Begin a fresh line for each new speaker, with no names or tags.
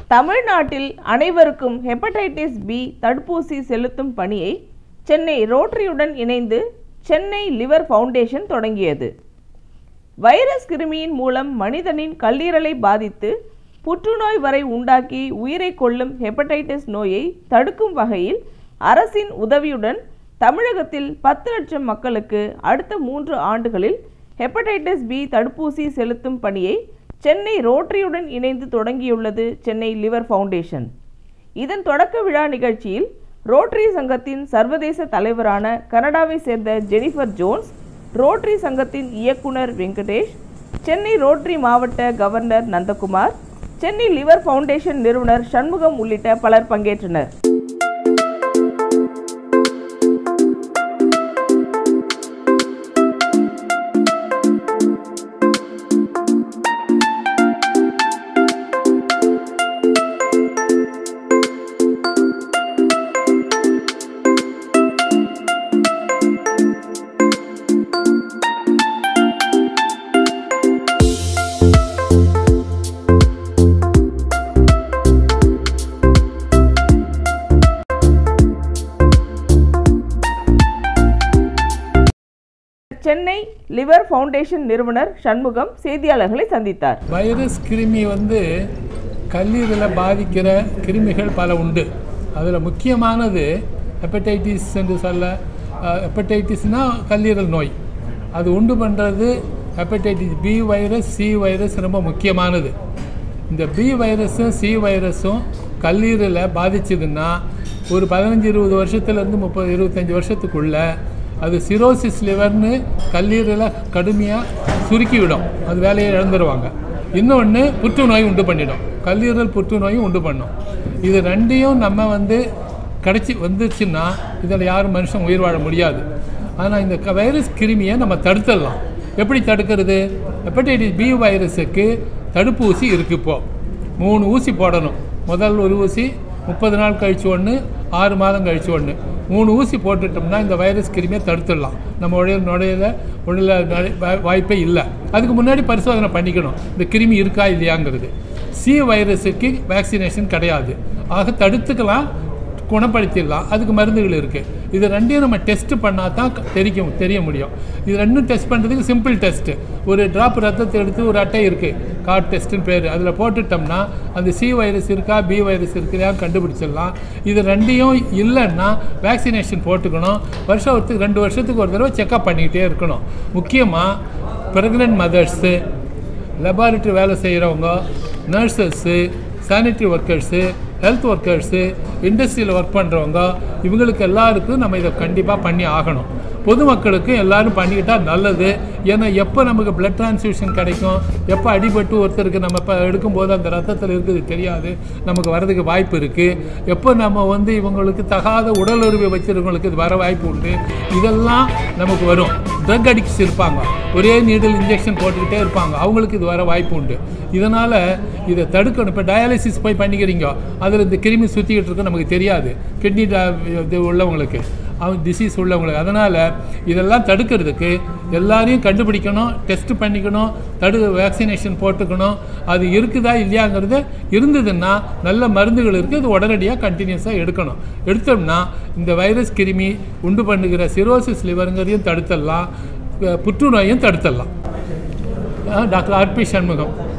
தமிழ்நாட்டில் அனைவருக்கும் hepatitis B தடுப்பூசி செலுத்தும் பணியை சென்னை ரோட்டரியுடன் இணைந்து சென்னை லிவர் ஃபவுண்டேஷன் தொடங்கியது வைரஸ் கிருமியின் மூலம் மனிதனின் கல்லீரலை பாதித்து புற்றுநோய் வரை உண்டாக்கி உயிரை கொல்லும் ஹெப்படைட்டிஸ் நோயை தடுக்கும் வகையில் அரசின் உதவியுடன் தமிழகத்தில் பத்து லட்சம் மக்களுக்கு அடுத்த மூன்று ஆண்டுகளில் ஹெப்படைட்டிஸ் பி தடுப்பூசி செலுத்தும் பணியை சென்னை ரோட்டரியுடன் இணைந்து தொடங்கியுள்ளது சென்னை லிவர் ஃபவுண்டேஷன் இதன் தொடக்க விழா நிகழ்ச்சியில் ரோட்டரி சங்கத்தின் சர்வதேச தலைவரான கனடாவை சேர்ந்த ஜெனிஃபர் ஜோன்ஸ் ரோட்டரி சங்கத்தின் இயக்குனர் வெங்கடேஷ் சென்னை ரோட்டரி மாவட்ட governor Nandakumar Chennai liver foundation நிறுவனர் சண்முகம் உள்ளிட்ட பலர் பங்கேற்றனர் சென்னை லிவர் ஃபவுண்டேஷன் நிறுவனர் சண்முகம் செய்தியாளர்களை சந்தித்தார்
வைரஸ் கிருமி வந்து கல்லீரலை பாதிக்கிற கிருமிகள் பல உண்டு அதில் முக்கியமானது ஹெப்படைட்டிஸ் என்று சொல்ல ஹெப்படைட்டிஸ்னால் கல்லீரல் நோய் அது உண்டு பண்ணுறது hepatitis B virus C virus ரொம்ப முக்கியமானது இந்த பி வைரஸும் சி வைரஸும் கல்லீரலை பாதிச்சதுன்னா ஒரு பதினஞ்சு இருபது வருஷத்துலேருந்து முப்பது இருபத்தஞ்சி வருஷத்துக்குள்ள அது சிரோசிஸ் லிவர்னு கல்லீரலை கடுமையாக சுருக்கி விடும் அது வேலையை இழந்துருவாங்க இன்னொன்று புற்றுநோய் உண்டு பண்ணிடும் கல்லீரல் புற்றுநோயும் உண்டு பண்ணும் இது ரெண்டையும் நம்ம வந்து கிடச்சி வந்துச்சுன்னா இதில் யாரும் மனுஷன் உயிர் வாழ முடியாது ஆனால் இந்த க- வைரஸ் கிருமியை நம்ம தடுத்துடலாம் எப்படி தடுக்கிறது ஹெப்படைட்டிஸ் பி வைரஸுக்கு தடுப்பூசி இருக்குது இப்போ மூணு ஊசி போடணும் முதல் ஒரு ஊசி முப்பது நாள் கழிச்சு ஒன்று ஆறு மாதம் கழிச்சு ஒன்று மூணு ஊசி போட்டுட்டோம்னா இந்த வைரஸ் கிருமியை தடுத்துடலாம் நம்ம உடைய நுழையில உள்ள நுழை- வா- வாய்ப்பே இல்லை அதுக்கு முன்னாடி பரிசோதனை பண்ணிக்கணும் இந்த கிருமி இருக்கா இல்லையாங்கிறது சி வைரஸுக்கு வேக்சினேஷன் கிடையாது ஆக தடுத்துக்கலாம் குணப்படுத்திடலாம் அதுக்கு மருந்துகள் இருக்குது இது ரெண்டையும் நம்ம டெஸ்ட் பண்ணால் தான் க- தெரியும் தெரிய முடியும் இது ரெண்டும் டெஸ்ட் பண்ணுறதுக்கு சிம்பிள் டெஸ்ட்டு ஒரு ட்ராப் ரத்தத்தை எடுத்து ஒரு அட்டை இருக்குது கார்ட் டெஸ்ட்டுன்னு பேர் அதில் போட்டுட்டோம்னா அந்த சி வைரஸ் இருக்கா பி வைரஸ் இருக்குதா கண்டுபிடிச்சிடலாம் இது ரெண்டையும் இல்லைன்னா வேக்சினேஷன் போட்டுக்கணும் வருஷம் ஒருத்துக்கு ரெண்டு வருஷத்துக்கு ஒரு தடவை செக்அப் பண்ணிக்கிட்டே இருக்கணும் முக்கியமாக ப்ரெக்னென்ட் மதர்ஸு லெபார்ட்டரி வேலை செய்கிறவங்க nurses sanitary workers health workers இண்டஸ்ட்ரியில் ஒர்க் பண்ணுறவங்க இவங்களுக்கு எல்லாருக்கும் நம்ம இதை கண்டிப்பாக பண்ணி ஆகணும் பொதுமக்களுக்கு எல்லாரும் பண்ணிக்கிட்டா நல்லது ஏன்னா எப்போ நமக்கு பிளட் டிரான்ஸ்ஃபியூஷன் கிடைக்கும் எப்போ அடிபட்டு ஒருத்தருக்கு நம்ம இப்போ எடுக்கும்போது அந்த ரத்தத்தில் இருக்குது தெரியாது நமக்கு வரதுக்கு வாய்ப்பு இருக்குது எப்போ நம்ம வந்து இவங்களுக்கு தகாத உடல் உறவு வச்சிருக்கவங்களுக்கு இது வர வாய்ப்பு உண்டு இதெல்லாம் நமக்கு வரும் ட்ரக் அடிக்ட்ஸ் இருப்பாங்க ஒரே நீடில் இன்ஜெக்ஷன் போட்டுக்கிட்டே இருப்பாங்க அவங்களுக்கு இது வர வாய்ப்பு உண்டு இதனால் இதை தடுக்கணும் இப்போ டயாலிசிஸ் போய் பண்ணிக்கிறீங்க அதில் இந்த கிருமி சுற்றிக்கிட்டு இருக்கு நமக்கு தெரியாது கிட்னி இது உள்ளவங்களுக்கு அவங்க டிசீஸ் உள்ளவங்களுக்கு அதனால் இதெல்லாம் தடுக்கிறதுக்கு எல்லாரையும் கண்டுபிடிக்கணும் டெஸ்ட் பண்ணிக்கணும் தடு வேக்சினேஷன் போட்டுக்கணும் அது இருக்குதா இல்லையாங்கிறது இருந்ததுன்னா நல்ல மருந்துகள் இருக்குது அது உடனடியாக கண்டினியூஸாக எடுக்கணும் எடுத்தோம்னா இந்த வைரஸ் கிருமி உண்டு பண்ணுகிற சிரோசிஸ் லிவருங்கிறதையும் தடுத்துடலாம் அஹ் புற்றுநோயும் தடுத்துடலாம் அஹ் டாக்டர் ஆர்பி சண்முகம்